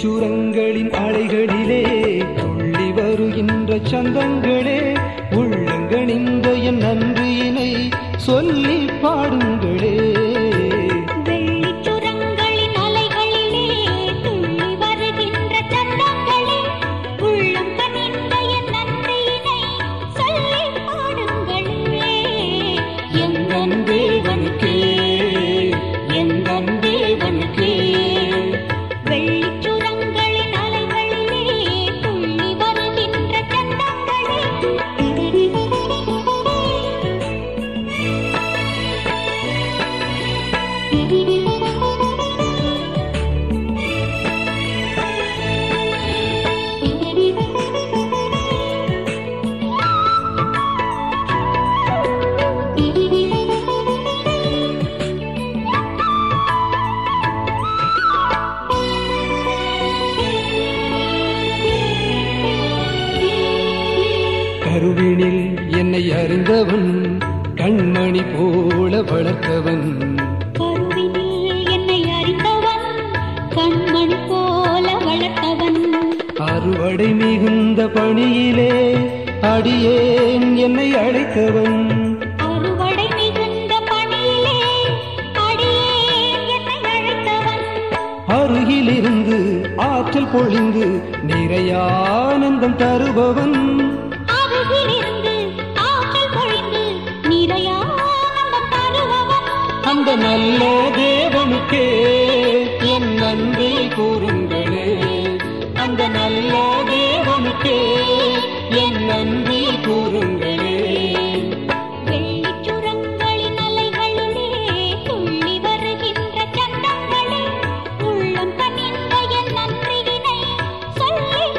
வெள்ளிச்சுரங்களின் அலைகளிலே துள்ளி வருகின்ற சந்தங்களே உள்ளங்கணிந்த என் நன்றியினை சொல்லி பாடுங்களே வெள்ளிச் சுரங்களின் அலைகளிலே துள்ளி வருகின்ற சந்தங்களே, உள்ளம் கனிந்த என் நன்றியினை சொல்லிப் பாடுங்களே. எந்தன் தேவனுக்கே, எந்தன் தேவனுக்கே. வெள்ளிச் சுரங்களின் அலைகளிலே துள்ளி வருகின்ற சந்தங்களே கருவினில் என்னை அறிந்தவன் கண்மணி போல வளர்த்தவன் கருவினில் என்னை அறிந்தவன் கண்மணி போல வளர்த்தவன் அறுவடை மிகுந்த பணியிலே அடியேன் என்னை அழைத்தவன் அறுவடை மிகுந்த பணியிலே அடியேன் என்னை அழைத்தவன் அருகிலிருந்து ஆற்றல் பொழிந்து நிறையானந்தம் தருபவன் அருகிலிருந்து ஆற்றல் பொழிந்து நிறையானந்தம் தருபவன் அந்த நல்ல தேவனுக்கே என் நன்றி கூறுங்களே அந்த நல்ல தேவனுக்கே என் நன்றி கூறுங்களே வெள்ளிச் சுரங்களின் அலைகளிலே துள்ளி வருகின்ற சந்தங்களே உள்ளம் கனிந்த என் நன்றியினை சொல்லிப்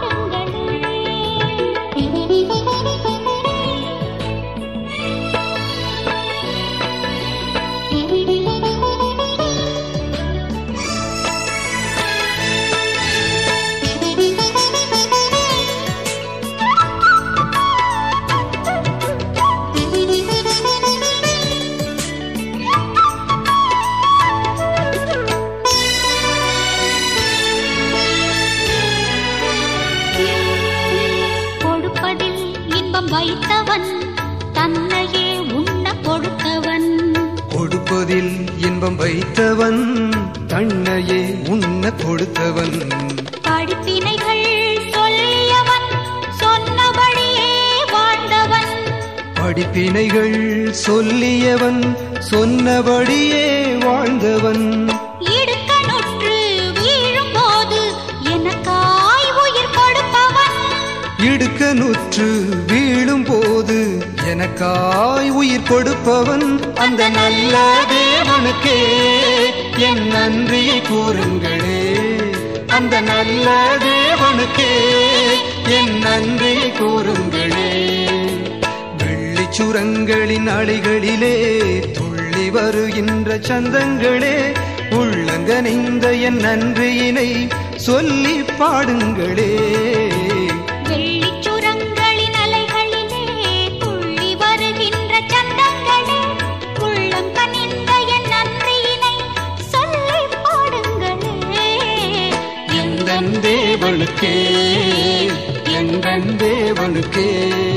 கொடுப்பதில் இன்பம் வைத்தவன் தன்னையே உண்ண கொடுத்தவன் கொடுப்பதில் இன்பம் வைத்தவன் தன்னையே உண்ண கொடுத்தவன் படிப்பினைகள் சொல்லியவன் சொன்னபடியே வாழ்ந்தவன் படிப்பினைகள் சொல்லியவன் சொன்னபடியே வாழ்ந்தவன் இடுக்கணுற்று வீழும்போது எனக்காய் உயிர் கொடுப்பவன் இடுக்கனுற்று வீழும் போது எனக்காய் உயிர் கொடுப்பவன் அந்த நல்ல தேவனுக்கே என் நன்றியை கூறுங்களே அந்த நல்ல தேவனுக்கே என் நன்றியை கூறுங்களே வெள்ளிச்சுரங்களின் அலைகளிலே துள்ளி வருகின்ற சந்தங்களே உள்ளங்கனிந்த என் நன்றியினை சொல்லி பாடுங்களே வெள்ளிச் சுரங்களின் அலைகளிலே துள்ளி வருகின்ற சந்தங்களே உள்ளம் கனிந்த என் நன்றியினை சொல்லிப் பாடுங்களே எந்தன் தேவனுக்கே எந்தன் தேவனுக்கே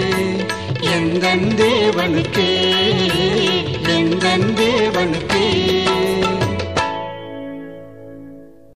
எந்தன் தேவனுக்கே எந்தன் தேவனுக்கே